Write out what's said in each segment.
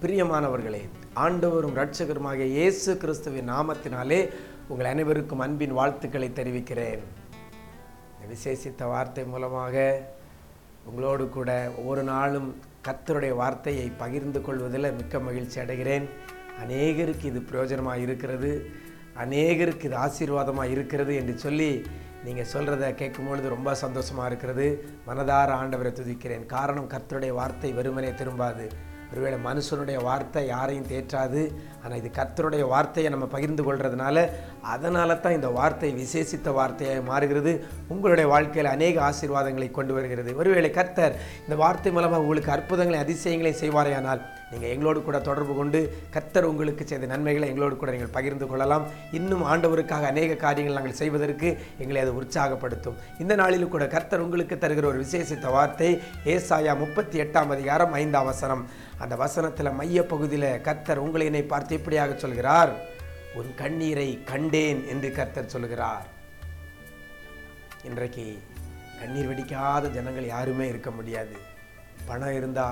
பிரியமானவர்களே ஆண்டவரும் இரட்சகருமாகிய இயேசு கிறிஸ்துவின் நாமத்தினாலே உங்கள் அனைவருக்கும் அன்பின் வாழ்த்துக்களை தெரிவிக்கிறேன் இந்த விசேஷித்த வார்த்தை மூலமாக உங்களோடு கூட ஒவ்வொரு நாளும் கர்த்தருடைய வார்த்தையை பகிர்ந்து கொள்வதில் மிக்க மகிழ்ச்சி அடைகிறேன் அநேகருக்கு இது பிரயோஜனமாக இருக்கிறது அநேகருக்கு இது ஆசீர்வாதமாக இருக்கிறது என்று சொல்லி நீங்கள் சொல்கிறத கேட்கும் பொழுது ரொம்ப சந்தோஷமாக இருக்கிறது மனதார ஆண்டவரை துதிக்கிறேன் காரணம் கர்த்தருடைய வார்த்தை வெறுமனே திரும்பாது ஒருவேளை மனுஷனுடைய வார்த்தை யாரையும் தேற்றாது ஆனால் இது கர்த்தருடைய வார்த்தையை நம்ம பகிர்ந்து கொள்றதுனால அதனால தான் இந்த வார்த்தை விசேஷித்த வார்த்தையாக மாறுகிறது உங்களுடைய வாழ்க்கையில் அநேக ஆசீர்வாதங்களை கொண்டு வருகிறது ஒருவேளை கர்த்தர் இந்த வார்த்தை மூலமாக உங்களுக்கு அற்புதங்களை அதிசயங்களை செய்வாரேயானால் நீங்கள் எங்களோடு கூட தொடர்பு கொண்டு கர்த்தர் உங்களுக்கு செய்த நன்மைகளை எங்களோடு கூட நீங்கள் பகிர்ந்து கொள்ளலாம் இன்னும் ஆண்டவருக்காக அநேக காரியங்கள் நாங்கள் செய்வதற்கு எங்களை அது உற்சாகப்படுத்தும் இந்த நாளிலும் கூட கர்த்தர் உங்களுக்கு தருகிற ஒரு விசேஷித்த வார்த்தை ஏசாயா முப்பத்தி எட்டாம் அதிகாரம் ஐந்தாம் வசனம் அந்த வசனத்தில் மைய பகுதியில் கர்த்தர் உங்களை என்னை பார்த்து இப்படியாக சொல்கிறார் உன் கண்ணீரை கண்டேன் என்று கர்த்தர் சொல்கிறார் இன்றைக்கு கண்ணீர் வெடிக்காத ஜனங்கள் யாருமே இருக்க முடியாது பணம் இருந்தா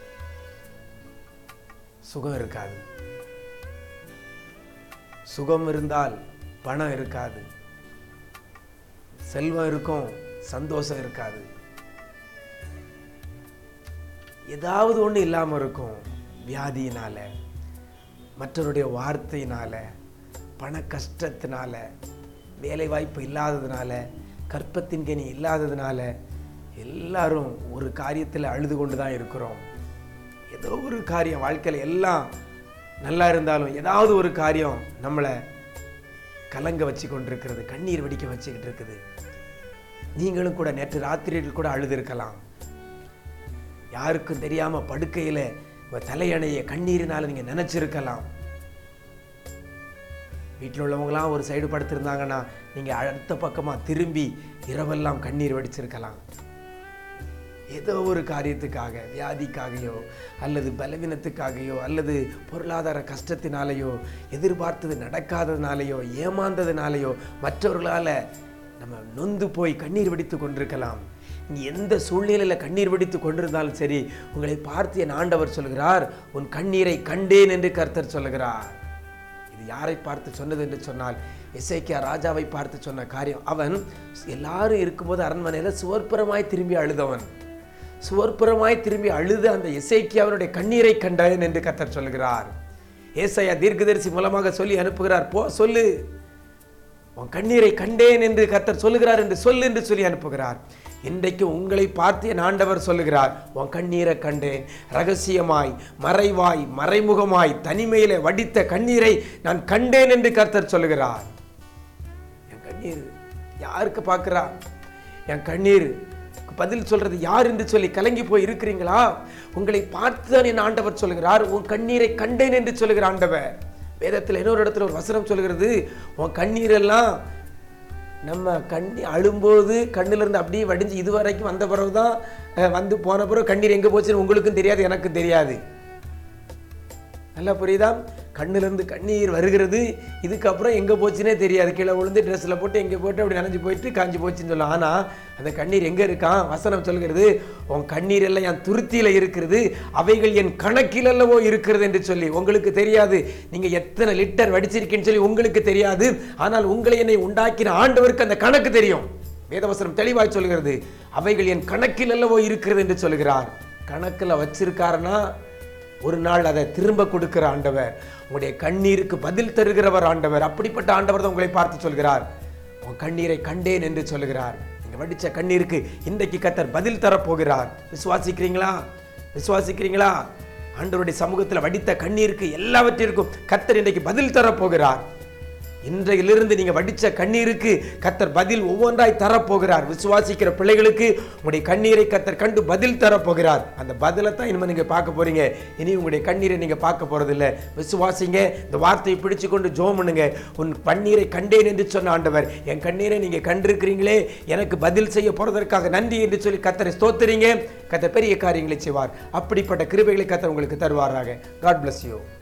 சுகம் இருக்காது சுகம் இருந்தால் பணம் இருக்காது செல்வம் இருக்கும் சந்தோஷம் இருக்காது ஏதாவது ஒன்று இல்லாமல் இருக்கும் வியாதியினால மற்றவருடைய வார்த்தையினால பண கஷ்டத்தினால வேலை வாய்ப்பு இல்லாததுனால கற்பத்தின் கனி இல்லாததுனால எல்லாரும் ஒரு காரியத்தில் அழுது கொண்டு தான் இருக்கிறோம் ஏதோ ஒரு காரியம் வாழ்க்கையில் எல்லாம் நல்லா இருந்தாலும் ஏதாவது ஒரு காரியம் நம்மளை கலங்க வச்சு கொண்டிருக்கிறது கண்ணீர் வெடிக்க வச்சுக்கிட்டு இருக்குது நீங்களும் கூட நேற்று ராத்திரியில் கூட அழுது இருக்கலாம் யாருக்கும் தெரியாம படுக்கையில உங்க தலையணைய கண்ணீரினால நீங்க நினைச்சிருக்கலாம் வீட்டில் உள்ளவங்களாம் ஒரு சைடு படுத்திருந்தாங்கன்னா நீங்க அடுத்த பக்கமா திரும்பி இரவெல்லாம் கண்ணீர் வடிச்சிருக்கலாம் ஏதோ ஒரு காரியத்துக்காக வியாதிக்காகையோ அல்லது பலவீனத்துக்காகையோ அல்லது பொருளாதார கஷ்டத்தினாலேயோ எதிர்பார்த்தது நடக்காததுனாலேயோ ஏமாந்ததுனாலேயோ மற்றவர்களால் நம்ம நொந்து போய் கண்ணீர் வெடித்து கொண்டிருக்கலாம் நீ எந்த சூழ்நிலையில் கண்ணீர் வெடித்து கொண்டிருந்தாலும் சரி உங்களை பார்த்து என் ஆண்டவர் சொல்கிறார் உன் கண்ணீரை கண்டேன் என்று கர்த்தர் சொல்லுகிறார் இது யாரை பார்த்து சொன்னது என்று சொன்னால் எஸ்ஐக்கியா ராஜாவை பார்த்து சொன்ன காரியம் அவன் எல்லாரும் இருக்கும்போது அரண்மனையில் சுவர்ப்புறமாய் திரும்பி அழுதவன் சுவர்ப்புறமாய் திரும்பி அழுது அந்த இசைக்கியாவினுடைய கண்ணீரை கண்டேன் என்று கர்த்தர் சொல்கிறார் ஏசையா தீர்க்கதரிசி மூலமாக சொல்லி அனுப்புகிறார் போ சொல்லு உன் கண்ணீரை கண்டேன் என்று கர்த்தர் சொல்லுகிறார் என்று சொல் என்று சொல்லி அனுப்புகிறார் இன்றைக்கு உங்களை பார்த்து என் ஆண்டவர் சொல்லுகிறார் உன் கண்ணீரை கண்டேன் ரகசியமாய் மறைவாய் மறைமுகமாய் தனிமையிலே வடித்த கண்ணீரை நான் கண்டேன் என்று கர்த்தர் சொல்லுகிறார் என் கண்ணீர் யாருக்கு பார்க்கிறா என் கண்ணீர் பதில் சொல்றது யார் என்று சொல்லி கலங்கி போய் இருக்கிறீங்களா உங்களை பார்த்து தான் என் ஆண்டவர் சொல்லுகிறார் உன் கண்ணீரை கண்டேன் என்று சொல்லுகிற ஆண்டவர் வேதத்தில் இன்னொரு இடத்துல ஒரு வசனம் சொல்கிறது உன் கண்ணீரெல்லாம் நம்ம கண்ணி அழும்போது கண்ணிலிருந்து அப்படியே வடிஞ்சு இது வரைக்கும் வந்த பிறகு தான் அஹ், வந்து போன பிறகு கண்ணீர் எங்கே போச்சுன்னு உங்களுக்கும் தெரியாது எனக்கும் தெரியாது நல்லா புரியுதா கண்ணிலிருந்து கண்ணீர் வருகிறது இதுக்கப்புறம் எங்கே போச்சுன்னே தெரியாது கீழே விழுந்து ட்ரெஸ்ஸில் போட்டு எங்கே போட்டு அப்படி நனைஞ்சு போயிட்டு காஞ்சி போச்சுன்னு சொல்லலாம் ஆனால் அந்த கண்ணீர் எங்கே இருக்கான் வசனம் சொல்கிறது உன் கண்ணீர் எல்லாம் என் துருத்தியில் இருக்கிறது அவைகள் என் கணக்கில் அல்லவோ இருக்கிறது என்று சொல்லி உங்களுக்கு தெரியாது நீங்கள் எத்தனை லிட்டர் வடிச்சிருக்கீன்னு சொல்லி உங்களுக்கு தெரியாது ஆனால் உங்களை என்னை உண்டாக்கின ஆண்டவருக்கு அந்த கணக்கு தெரியும் வேதவசனம் தெளிவாய் சொல்கிறது அவைகள் என் கணக்கில் அல்லவோ இருக்கிறது என்று சொல்கிறார் கணக்கில் வச்சிருக்காருன்னா ஒரு நாள் அதை திரும்ப கொடுக்கிற ஆண்டவர் உங்களுடைய கண்ணீருக்கு பதில் தருகிறவர் ஆண்டவர் அப்படிப்பட்ட ஆண்டவர் தான் உங்களை பார்த்து சொல்கிறார் உன் கண்ணீரை கண்டேன் என்று சொல்கிறார் நீங்க வடிச்ச கண்ணீருக்கு இன்றைக்கு கத்தர் பதில் தரப்போகிறார் விசுவாசிக்கிறீங்களா விசுவாசிக்கிறீங்களா ஆண்டவருடைய சமூகத்தில் வடித்த கண்ணீருக்கு எல்லாவற்றிற்கும் கத்தர் இன்றைக்கு பதில் தரப்போகிறார் இன்றையிலிருந்து நீங்க வடிச்ச கண்ணீருக்கு கத்தர் பதில் ஒவ்வொன்றாய் தரப்போகிறார் விசுவாசிக்கிற பிள்ளைகளுக்கு உங்களுடைய கண்ணீரை கத்தர் கண்டு பதில் தரப்போகிறார் அந்த பதிலை தான் இனிமே நீங்க பார்க்க போறீங்க இனி உங்களுடைய கண்ணீரை நீங்க பார்க்க போறதில்ல விசுவாசிங்க இந்த வார்த்தையை பிடிச்சு கொண்டு ஜோம் பண்ணுங்க உன் கண்ணீரை கண்டேன் என்று சொன்ன ஆண்டவர் என் கண்ணீரை நீங்க கண்டிருக்கிறீங்களே எனக்கு பதில் செய்ய போறதற்காக நன்றி என்று சொல்லி கத்தரை ஸ்தோத்திரீங்க கத்தர் பெரிய காரியங்களை செய்வார் அப்படிப்பட்ட கிருபைகளை கத்தர் உங்களுக்கு தருவாராக காட் bless யூ